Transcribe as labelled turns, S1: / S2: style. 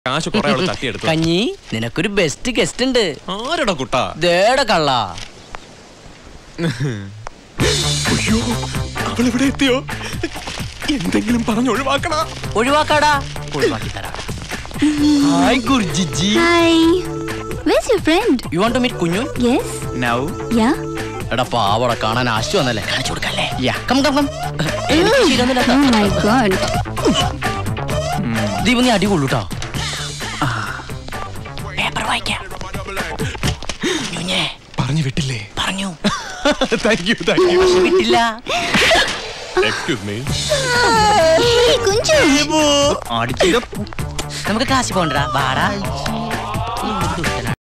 S1: കാശ് കുറെ അവള് തട്ടിയെടുത്തു
S2: കഞ്ഞി നിനക്കൊരു ബെസ്റ്റ് ഗസ്റ്റ് ഉണ്ട്
S1: ആരടാ കുട്ടാ
S2: ദേട കള്ള
S1: അയ്യോ അവൾ ഇവിടെ എത്തിയോ എന്തെങ്കിലും പറഞ്ഞു ഒഴിവാക്കണ
S2: ഒഴിവാക്കാടാ ഒഴിവാക്കി തരാം hi Gurjiji
S3: Hi. Where's your friend?
S2: You want to meet Kunju
S3: Yes?
S2: Now
S3: Yeah?
S2: എടാ പാവട കാണാൻ ആശു വന്നല്ലേ കാണിച്ചു കൊടുക്കല്ലേ യാ കം കം കം എനിക്ക് ശരിയൊന്നുമില്ല
S3: Oh my god.
S2: ദീപ് നീ അടി കൊള്ളൂട്ടോ പേപ്പർ വായിക്കാം കുഞ്ഞേ
S1: പറഞ്ഞു വിട്ടില്ലേ
S2: പറഞ്ഞു
S1: താങ്ക് യു താങ്ക് യു
S2: വിട്ടില്ല
S1: എക്സ്ക്യൂസ് മീ
S3: Hey, Kunju.
S2: നമുക്ക് കാശ് പോണ്ടാ വാടാ